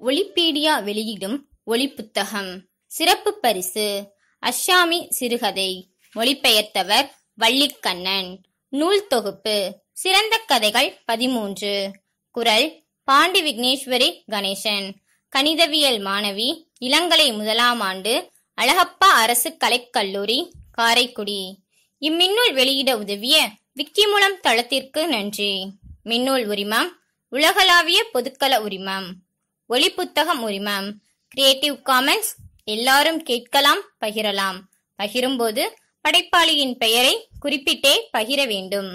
ஒலிபீடியா வெளியிடும் ஒலிப்புத்தகம் சிறப்பு பரிசு அஷாமி சிறுகதை மொழிபெயர்த்தவர் வள்ளிக்கண்ணன் நூல் தொகுப்பு சிறந்த கதைகள் பதிமூன்று குரல் பாண்டி விக்னேஸ்வரி கணேசன் கணிதவியல் மாணவி இளங்கலை முதலாம் ஆண்டு அழகப்பா அரசு கலைக்கல்லூரி காரைக்குடி இம்மின்னூல் வெளியிட உதவிய விக்கிமுலம் தளத்திற்கு நன்றி மின்னூல் உரிமம் உலகளாவிய பொதுக்கள உரிமம் ஒளிப்புத்தகம் உரிமம் கிரியேட்டிவ் காமன்ஸ் எல்லாரும் கேட்கலாம் பகிரலாம் பகிரும்போது படைப்பாளியின் பெயரை குறிப்பிட்டே பகிர வேண்டும்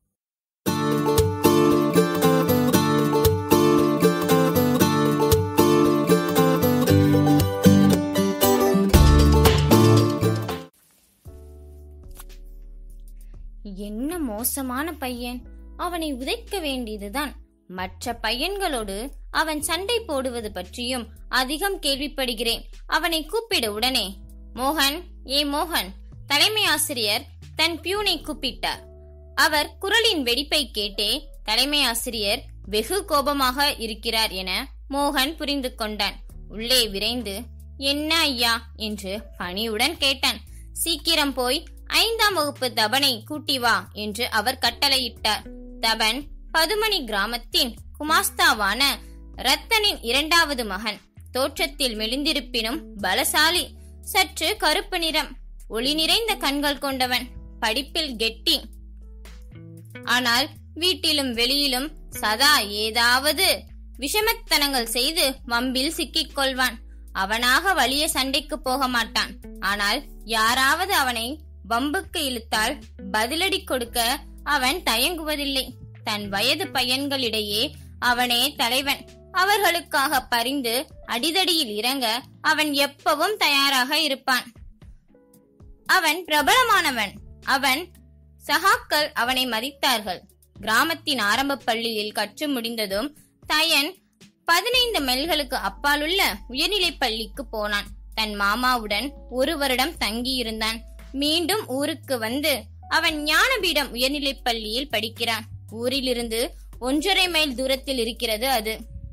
என்ன மோசமான பையன் அவனை உதைக்க வேண்டியதுதான் மற்ற பையன்களோடு அவன் சண்டை போடுவது பற்றியும் அதிகம் கேள்விப்படுகிறேன் அவனை கூப்பிட உடனே மோகன் ஏ மோகன் தலைமை ஆசிரியர் தன் பியூனை கூப்பிட்டார் அவர் குரலின் வெடிப்பை கேட்டே தலைமை ஆசிரியர் வெகு கோபமாக இருக்கிறார் என மோகன் புரிந்து கொண்டான் உள்ளே விரைந்து என்ன ஐயா என்று பணியுடன் கேட்டான் சீக்கிரம் போய் ஐந்தாம் வகுப்பு தபனை கூட்டி வா என்று அவர் கட்டளையிட்டார் தபன் பதுமணி கிராமத்தின் குமாஸ்தாவான ரத்தனின் இரண்டாவது மகன் தோற்றத்தில் மெலிந்திருப்பினும் பலசாலி சற்று கருப்பு நிறம் ஒளி நிறைந்த கண்கள் கொண்டவன் படிப்பில் கெட்டி ஆனால் வீட்டிலும் வெளியிலும் சதா ஏதாவது விஷமத்தனங்கள் செய்து வம்பில் சிக்கிக் கொள்வான் அவனாக வலிய சண்டைக்கு போக மாட்டான் ஆனால் யாராவது அவனை வம்புக்கு இழுத்தால் பதிலடி கொடுக்க அவன் தயங்குவதில்லை தன் வயது பையன்களிடையே அவனே தலைவன் அவர்களுக்காக பரிந்து அடிதடியில் இறங்க அவன் எப்பவும் தயாராக இருப்பான் அவன் பிரபலமானவன் அவன் சகாக்கள் அவனை மதித்தார்கள் கிராமத்தின் ஆரம்ப பள்ளியில் கற்று முடிந்ததும் தயன் பதினைந்து மைல்களுக்கு அப்பாலுள்ள உயர்நிலைப் பள்ளிக்கு போனான் தன் மாமாவுடன் ஒரு வருடம் தங்கியிருந்தான் மீண்டும் ஊருக்கு வந்து அவன் ஞானபீடம் உயர்நிலைப் பள்ளியில் படிக்கிறான் ஊரிலிருந்து ஒன்றரை மைல் தூரத்தில் இருக்கிறது அது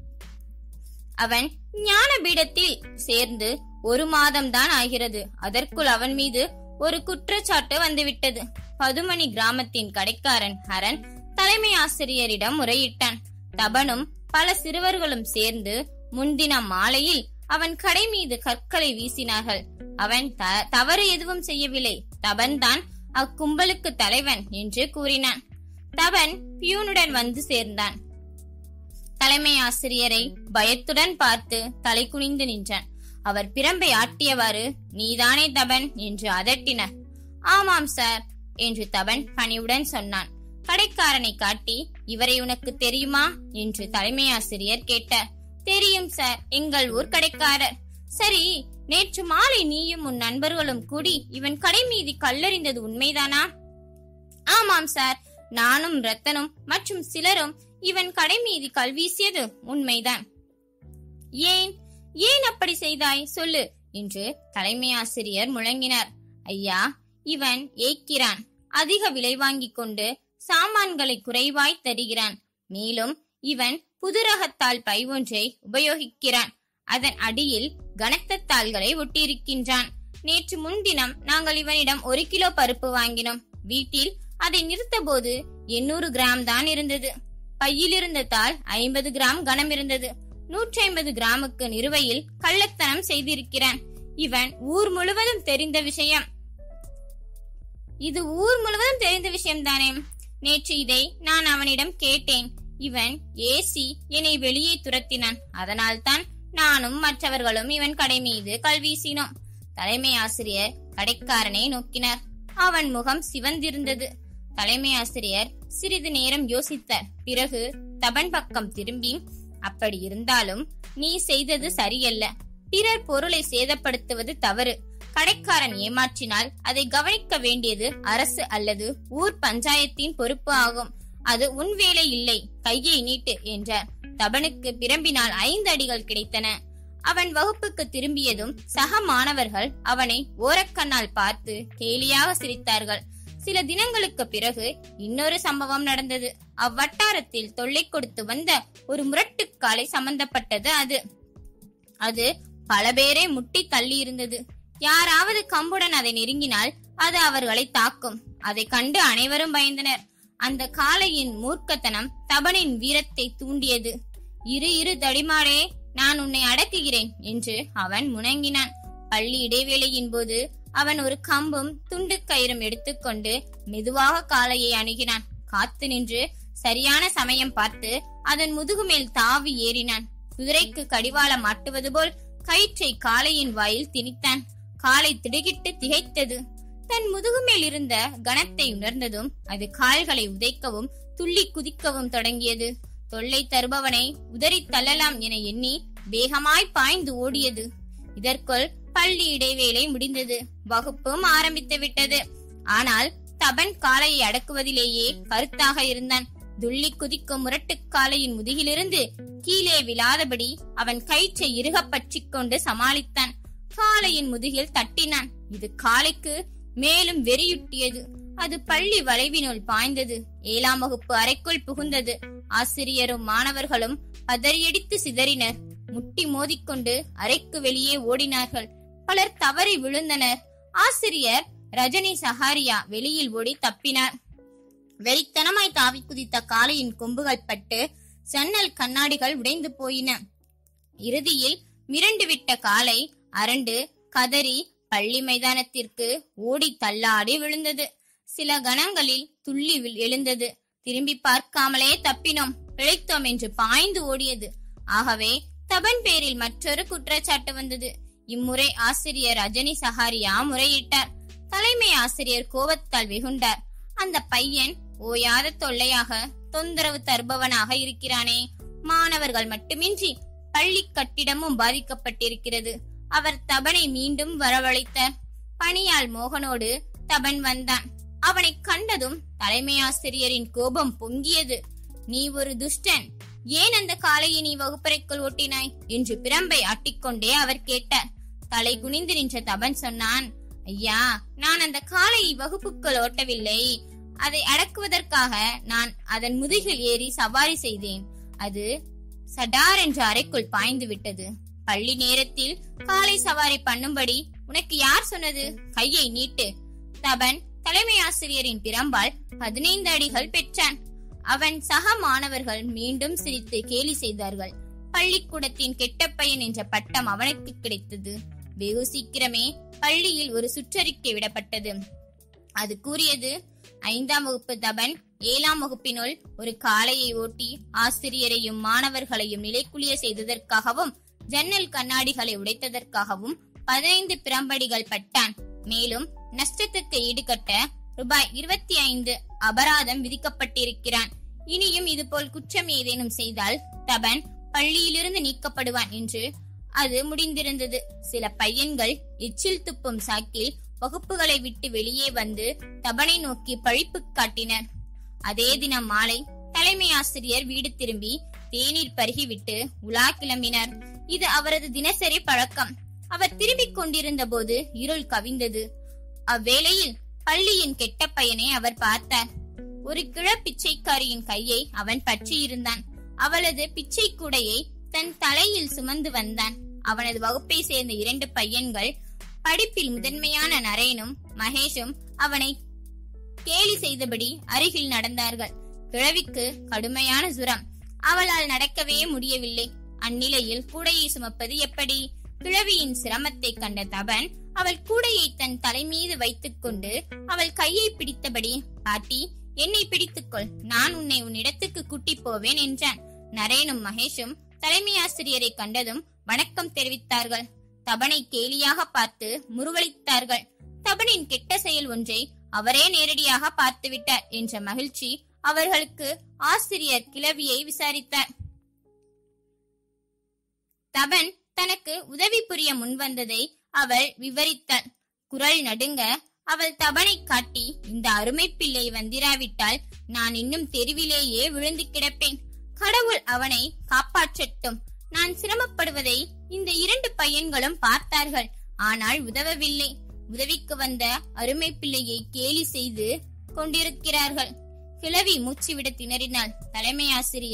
அவன் ஞானபீடத்தில் சேர்ந்து ஒரு மாதம்தான் ஆகிறது அதற்குள் அவன் மீது ஒரு குற்றச்சாட்டு வந்துவிட்டது பதுமணி கிராமத்தின் கடைக்காரன் ஹரன் தலைமை ஆசிரியரிடம் முறையிட்டான் தபனும் பல சிறுவர்களும் சேர்ந்து முன்தினம் மாலையில் அவன் கடை மீது கற்களை வீசினார்கள் அவன் த- தவறு எதுவும் செய்யவில்லை தபன் தான் அக்கும்பலுக்கு தலைவன் என்று கூறினான் தபன் பியூனுடன் வந்து சேர்ந்தான் தலைமை ஆசிரியரை பயத்துடன் பார்த்து தலை குனிந்து நின்றான் அவர் பிரம்பை ஆட்டியவாறு நீதானே தபன் என்று அதட்டினார் ஆமாம் சார் என்று தபன் பணிவுடன் சொன்னான் கடைக்காரனை காட்டி இவரை உனக்கு தெரியுமா என்று தலைமை ஆசிரியர் கேட்டார் தெரியும் சார் எங்கள் ஊர் கடைக்காரர் சரி நேற்று மாலை நீயும் உன் நண்பர்களும் கூடி இவன் கடை மீது கல்லறிந்தது உண்மைதானா ஆமாம் சார் நானும் ரத்தனும் மற்றும் சிலரும் இவன் கடை மீது கல் வீசியது உண்மைதான் ஏன் ஏன் அப்படி செய்தாய் சொல்லு என்று தலைமை ஆசிரியர் முழங்கினார் ஐயா இவன் ஏய்க்கிறான் அதிக விலை வாங்கிக் கொண்டு சாமான்களை குறைவாய் தருகிறான் மேலும் இவன் புதுரகத்தால் பை ஒன்றை உபயோகிக்கிறான் அதன் அடியில் கனத்த தாள்களை ஒட்டியிருக்கின்றான் நேற்று முன்தினம் நாங்கள் இவனிடம் ஒரு கிலோ பருப்பு வாங்கினோம் வீட்டில் அதை நிறுத்தபோது எண்ணூறு கிராம் தான் இருந்தது பையில் இருந்த தாள் ஐம்பது கிராம் கனம் இருந்தது நூற்றி ஐம்பது கிராமுக்கு நிறுவையில் கள்ளத்தனம் செய்திருக்கிறான் இவன் ஊர் முழுவதும் தெரிந்த விஷயம் இது ஊர் முழுவதும் தெரிந்த விஷயம் தானே நேற்று இதை நான் அவனிடம் கேட்டேன் இவன் ஏசி என்னை வெளியே துரத்தினான் அதனால்தான் நானும் மற்றவர்களும் இவன் கடை மீது கல் வீசினோம் தலைமை ஆசிரியர் கடைக்காரனை நோக்கினார் அவன் முகம் சிவந்திருந்தது தலைமை ஆசிரியர் சிறிது நேரம் யோசித்தார் பிறகு தபன் பக்கம் திரும்பி அப்படி இருந்தாலும் நீ செய்தது சரியல்ல பிறர் பொருளை சேதப்படுத்துவது தவறு கடைக்காரன் ஏமாற்றினால் அதை கவனிக்க வேண்டியது அரசு அல்லது ஊர் பஞ்சாயத்தின் பொறுப்பு ஆகும் அது உன் வேலை இல்லை கையை நீட்டு என்றார் தபனுக்கு பிரம்பினால் ஐந்து அடிகள் கிடைத்தன அவன் வகுப்புக்கு திரும்பியதும் சக மாணவர்கள் அவனை ஓரக்கண்ணால் பார்த்து கேலியாக சிரித்தார்கள் சில தினங்களுக்கு பிறகு இன்னொரு சம்பவம் நடந்தது அவ்வட்டாரத்தில் தொல்லை கொடுத்து வந்த ஒரு முரட்டுக்காலை சம்பந்தப்பட்டது அது அது பல பேரை முட்டி தள்ளி இருந்தது யாராவது கம்புடன் அதை நெருங்கினால் அது அவர்களை தாக்கும் அதை கண்டு அனைவரும் பயந்தனர் அந்த காளையின் மூர்க்கத்தனம் தபனின் வீரத்தை தூண்டியது இரு இரு தடிமாடே நான் உன்னை அடக்குகிறேன் என்று அவன் முணங்கினான் பள்ளி இடைவேளையின் போது அவன் ஒரு கம்பும் துண்டு கயிறும் எடுத்துக்கொண்டு மெதுவாக காளையை அணுகினான் காத்து நின்று சரியான சமயம் பார்த்து அதன் முதுகுமேல் தாவி ஏறினான் குதிரைக்கு கடிவாளம் மாட்டுவது போல் கயிற்றை காளையின் வாயில் திணித்தான் காலை திடுகிட்டு திகைத்தது தன் முதுகுமேல் இருந்த கனத்தை உணர்ந்ததும் அது கால்களை உதைக்கவும் துள்ளி குதிக்கவும் தொடங்கியது தொல்லை தருபவனை உதறி தள்ளலாம் என எண்ணி வேகமாய் பாய்ந்து ஓடியது இதற்குள் பள்ளி இடைவேளை முடிந்தது வகுப்பும் ஆரம்பித்து விட்டது ஆனால் தபன் காளையை அடக்குவதிலேயே கருத்தாக இருந்தான் துள்ளி குதிக்கும் முரட்டு காளையின் முதுகிலிருந்து கீழே விழாதபடி அவன் கயிற்றை இறுக பற்றிக் கொண்டு சமாளித்தான் காளையின் முதுகில் தட்டினான் இது காளைக்கு மேலும் வெறியுட்டியது அது பள்ளி வளைவினுள் பாய்ந்தது ஏழாம் வகுப்பு அறைக்குள் புகுந்தது ஆசிரியரும் மாணவர்களும் பதறியடித்து சிதறினர் முட்டி மோதிக்கொண்டு அறைக்கு வெளியே ஓடினார்கள் பலர் தவறி விழுந்தனர் ஆசிரியர் ரஜினி சஹாரியா வெளியில் ஓடி தப்பினார் வெறித்தனமாய் தாவி குதித்த காளையின் கொம்புகள் பட்டு ஜன்னல் கண்ணாடிகள் உடைந்து போயின இறுதியில் மிரண்டு விட்ட காளை அரண்டு கதறி பள்ளி மைதானத்திற்கு ஓடி தள்ளாடி விழுந்தது சில கணங்களில் துள்ளி வி- எழுந்தது திரும்பி பார்க்காமலே தப்பினோம் பிழைத்தோம் என்று பாய்ந்து ஓடியது ஆகவே தபன் பேரில் மற்றொரு குற்றச்சாட்டு வந்தது இம்முறை ஆசிரியர் ரஜினி சஹாரியா முறையிட்டார் தலைமை ஆசிரியர் கோபத்தால் வெகுண்டார் அந்த பையன் ஓயாத தொல்லையாக தொந்தரவு தருபவனாக இருக்கிறானே மாணவர்கள் மட்டுமின்றி பள்ளி கட்டிடமும் பாதிக்கப்பட்டிருக்கிறது அவர் தபனை மீண்டும் வரவழைத்தார் பணியால் மோகனோடு தபன் வந்தான் அவனை கண்டதும் தலைமை ஆசிரியரின் கோபம் பொங்கியது நீ ஒரு துஷ்டன் ஏன் அந்த காளையை நீ வகுப்பறைக்குள் ஓட்டினாய் என்று பிரம்பை அட்டிக்கொண்டே அவர் கேட்டார் தலை குனிந்து நின்ற தபன் சொன்னான் ஐயா நான் அந்த காளையை வகுப்புக்குள் ஓட்டவில்லை அதை அடக்குவதற்காக நான் அதன் முதுகில் ஏறி சவாரி செய்தேன் அது சடார் என்ற அறைக்குள் பாய்ந்து விட்டது பள்ளி நேரத்தில் காலை சவாரி பண்ணும்படி உனக்கு யார் சொன்னது கையை நீட்டு தபன் தலைமை ஆசிரியரின் பிரம்பால் பதினைந்து அடிகள் பெற்றான் அவன் சக மாணவர்கள் மீண்டும் சிரித்து கேலி செய்தார்கள் பள்ளிக்கூடத்தின் கெட்ட பையன் என்ற பட்டம் அவனுக்கு கிடைத்தது வெகு சீக்கிரமே பள்ளியில் ஒரு சுற்றறிக்கை விடப்பட்டது அது கூறியது ஐந்தாம் வகுப்பு தபன் ஏழாம் வகுப்பினுள் ஒரு காளையை ஓட்டி ஆசிரியரையும் மாணவர்களையும் நிலைக்குலிய செய்ததற்காகவும் ஜன்னல் கண்ணாடிகளை உடைத்ததற்காகவும் பதினைந்து பிரம்படிகள் பட்டான் மேலும் நஷ்டத்துக்கு ஈடுகட்ட ரூபாய் இருபத்தி ஐந்து அபராதம் விதிக்கப்பட்டிருக்கிறான் இனியும் இதுபோல் குற்றம் ஏதேனும் செய்தால் தபன் பள்ளியிலிருந்து நீக்கப்படுவான் என்று அது முடிந்திருந்தது சில பையன்கள் எச்சில் துப்பும் சாக்கில் வகுப்புகளை விட்டு வெளியே வந்து தபனை நோக்கி பழிப்பு காட்டினர் அதே தினம் மாலை தலைமை ஆசிரியர் வீடு திரும்பி தேநீர் பருகிவிட்டு உலா கிளம்பினார் இது அவரது தினசரி பழக்கம் அவர் திரும்பிக் கொண்டிருந்த போது இருள் கவிந்தது அவ்வேளையில் பள்ளியின் கெட்ட பையனை அவர் பார்த்தார் ஒரு கிழ பிச்சைக்காரியின் கையை அவன் பற்றியிருந்தான் அவளது பிச்சை கூடையை தன் தலையில் சுமந்து வந்தான் அவனது வகுப்பை சேர்ந்த இரண்டு பையன்கள் படிப்பில் முதன்மையான நரேனும் மகேஷும் அவனை கேலி செய்தபடி அருகில் நடந்தார்கள் கிழவிக்கு கடுமையான சுரம் அவளால் நடக்கவே முடியவில்லை அந்நிலையில் கூடையை சுமப்பது எப்படி கிழவியின் சிரமத்தை கண்ட தபன் அவள் கூடையை தன் தலை மீது வைத்துக் கொண்டு அவள் கையை பிடித்தபடி பாட்டி என்னை பிடித்துக்கொள் நான் உன்னை உன்னிடத்துக்கு கூட்டிப் போவேன் என்றான் நரேனும் மகேஷும் தலைமை ஆசிரியரை கண்டதும் வணக்கம் தெரிவித்தார்கள் தபனை கேலியாக பார்த்து முருவளித்தார்கள் தபனின் கெட்ட செயல் ஒன்றை அவரே நேரடியாக பார்த்துவிட்டார் என்ற மகிழ்ச்சி அவர்களுக்கு ஆசிரியர் கிளவியை விசாரித்தார் தபன் தனக்கு உதவி புரிய முன்வந்ததை அவள் விவரித்தாள் குரல் நடுங்க அவள் தபனை காட்டி இந்த அருமை பிள்ளை வந்திராவிட்டால் நான் இன்னும் தெருவிலேயே விழுந்து கிடப்பேன் கடவுள் அவனை காப்பாற்றட்டும் நான் சிரமப்படுவதை இந்த இரண்டு பையன்களும் பார்த்தார்கள் ஆனால் உதவவில்லை உதவிக்கு வந்த அருமை பிள்ளையை கேலி செய்து கொண்டிருக்கிறார்கள் கிழவி மூச்சுவிட திணறினாள் தலைமை ஆசிரியர்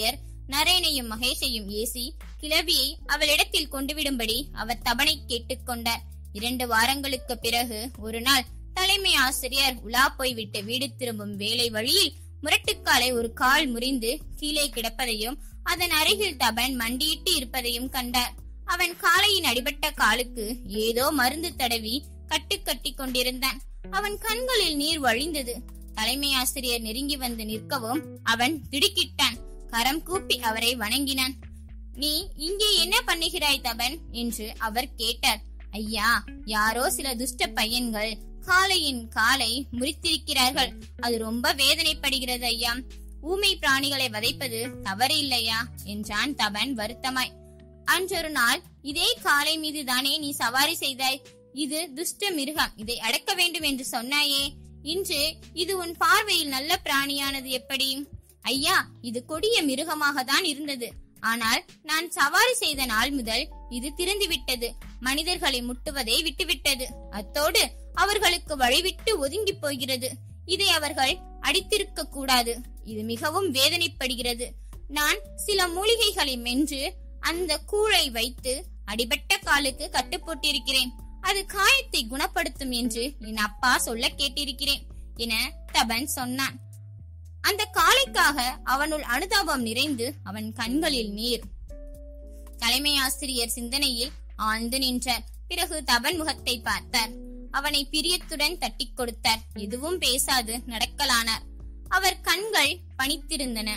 நரேனையும் மகேஷையும் ஏசி கிளவியை அவளிடத்தில் கொண்டு விடும்படி அவர் தபனை கேட்டுக்கொண்டார் இரண்டு வாரங்களுக்கு பிறகு ஒரு நாள் தலைமை ஆசிரியர் உலா போய்விட்டு வீடு திரும்பும் வேலை வழியில் முரட்டுக்காலை ஒரு கால் முறிந்து கீழே கிடப்பதையும் அதன் அருகில் தபன் மண்டியிட்டு இருப்பதையும் கண்டார் அவன் காலையின் அடிபட்ட காலுக்கு ஏதோ மருந்து தடவி கட்டு கட்டி கொண்டிருந்தான் அவன் கண்களில் நீர் வழிந்தது தலைமை ஆசிரியர் நெருங்கி வந்து நிற்கவும் அவன் திடுக்கிட்டான் கரம் கூப்பி அவரை வணங்கினான் நீ இங்கே என்ன பண்ணுகிறாய் தபன் என்று அவர் கேட்டார் ஐயா யாரோ சில துஷ்ட பையன்கள் காளையின் காலை முறித்திருக்கிறார்கள் அது ரொம்ப வேதனைப்படுகிறது ஐயா ஊமை பிராணிகளை வதைப்பது தவறு இல்லையா என்றான் தபன் வருத்தமாய் அன்றொரு நாள் இதே காலை மீது தானே நீ சவாரி செய்தாய் இது துஷ்ட மிருகம் இதை அடக்க வேண்டும் என்று சொன்னாயே இன்று இது உன் பார்வையில் நல்ல பிராணியானது எப்படி ஐயா இது கொடிய மிருகமாக தான் இருந்தது ஆனால் நான் சவாரி செய்த நாள் முதல் இது திறந்து விட்டது மனிதர்களை முட்டுவதை விட்டுவிட்டது அத்தோடு அவர்களுக்கு வழிவிட்டு ஒதுங்கி போகிறது இதை அவர்கள் அடித்திருக்க கூடாது இது மிகவும் வேதனைப்படுகிறது நான் சில மூலிகைகளை மென்று அந்த கூழை வைத்து அடிபட்ட காலுக்கு கட்டு போட்டிருக்கிறேன் அது காயத்தை குணப்படுத்தும் என்று என் அப்பா சொல்ல கேட்டிருக்கிறேன் என தபன் சொன்னான் அந்த காளைக்காக அவனுள் அனுதாபம் நிறைந்து அவன் கண்களில் நீர் தலைமை ஆசிரியர் சிந்தனையில் ஆழ்ந்து நின்றார் பிறகு தபன் முகத்தை பார்த்தார் அவனை பிரியத்துடன் தட்டிக் கொடுத்தார் எதுவும் பேசாது நடக்கலானார் அவர் கண்கள் பணித்திருந்தன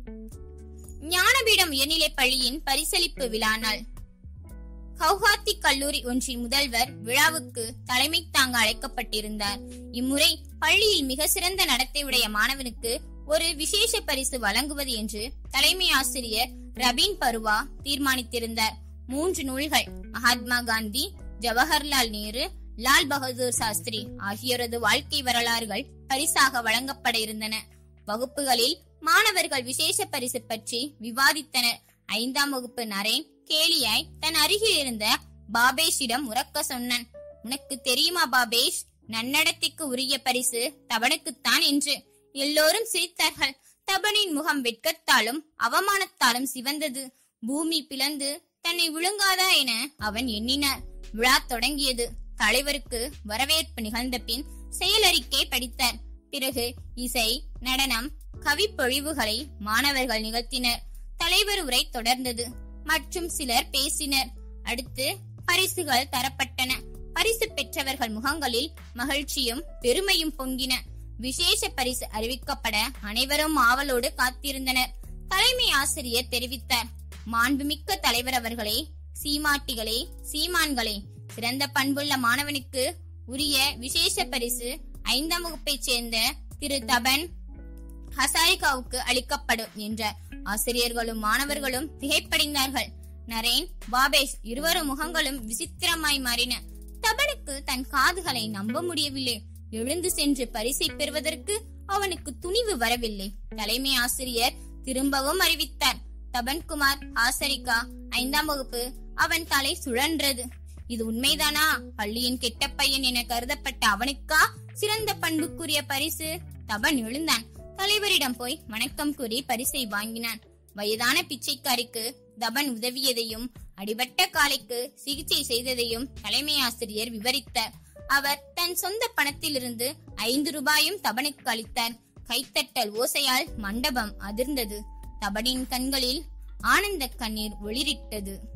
ஞானபீடம் உயர்நிலைப் பள்ளியின் பரிசளிப்பு விழா நாள் கவுஹாத்தி கல்லூரி ஒன்றின் முதல்வர் விழாவுக்கு தலைமை தாங்க அழைக்கப்பட்டிருந்தார் இம்முறை பள்ளியில் மிக சிறந்த நடத்தை உடைய மாணவனுக்கு ஒரு விசேஷ பரிசு வழங்குவது என்று தலைமை ஆசிரியர் ரபீன் பருவா தீர்மானித்திருந்தார் மூன்று நூல்கள் மகாத்மா காந்தி ஜவஹர்லால் நேரு லால் பகதூர் சாஸ்திரி ஆகியோரது வாழ்க்கை வரலாறுகள் பரிசாக வழங்கப்பட இருந்தன வகுப்புகளில் மாணவர்கள் விசேஷ பரிசு பற்றி விவாதித்தனர் ஐந்தாம் வகுப்பு நரேன் கேலியாய் தன் அருகில் இருந்த பாபேஷிடம் உறக்க சொன்னான் உனக்கு தெரியுமா பாபேஷ் நன்னடத்தைக்கு உரிய பரிசு தவனுக்குத்தான் என்று எல்லோரும் சிரித்தார்கள் தபனின் முகம் வெட்கத்தாலும் அவமானத்தாலும் சிவந்தது பூமி பிளந்து தன்னை விழுங்காதா என அவன் எண்ணினார் விழா தொடங்கியது தலைவருக்கு வரவேற்பு நிகழ்ந்த பின் செயலறிக்கை படித்தார் பிறகு இசை நடனம் கவிப்பொழிவுகளை மாணவர்கள் நிகழ்த்தினர் தலைவர் உரை தொடர்ந்தது மற்றும் சிலர் பேசினர் அடுத்து பரிசுகள் தரப்பட்டன பரிசு பெற்றவர்கள் முகங்களில் மகிழ்ச்சியும் பெருமையும் பொங்கின விசேஷ பரிசு அறிவிக்கப்பட அனைவரும் ஆவலோடு காத்திருந்தனர் தலைமை ஆசிரியர் தெரிவித்தார் மாண்புமிக்க தலைவர் அவர்களே சீமாட்டிகளே சீமான்களே சிறந்த பண்புள்ள மாணவனுக்கு உரிய விசேஷ பரிசு ஐந்தாம் வகுப்பைச் சேர்ந்த திரு தபன் ஹசாரிகாவுக்கு அளிக்கப்படும் என்றார் ஆசிரியர்களும் மாணவர்களும் திகைப்படைந்தார்கள் நரேன் பாபேஷ் இருவரும் முகங்களும் விசித்திரமாய் மாறின தபனுக்கு தன் காதுகளை நம்ப முடியவில்லை எழுந்து சென்று பரிசை பெறுவதற்கு அவனுக்கு துணிவு வரவில்லை தலைமை ஆசிரியர் திரும்பவும் அறிவித்தார் தபன்குமார் ஆசரிகா ஐந்தாம் வகுப்பு அவன் தலை சுழன்றது இது உண்மைதானா பள்ளியின் கெட்ட பையன் என கருதப்பட்ட அவனுக்கா சிறந்த பண்புக்குரிய பரிசு தபன் எழுந்தான் தலைவரிடம் போய் வணக்கம் கூறி பரிசை வாங்கினான் வயதான பிச்சைக்காரிக்கு தபன் உதவியதையும் அடிபட்ட காலைக்கு சிகிச்சை செய்ததையும் தலைமை ஆசிரியர் விவரித்தார் அவர் தன் சொந்த பணத்திலிருந்து ஐந்து ரூபாயும் தபனுக்கு அளித்தார் கைத்தட்டல் ஓசையால் மண்டபம் அதிர்ந்தது தபனின் கண்களில் ஆனந்த கண்ணீர் ஒளிரிட்டது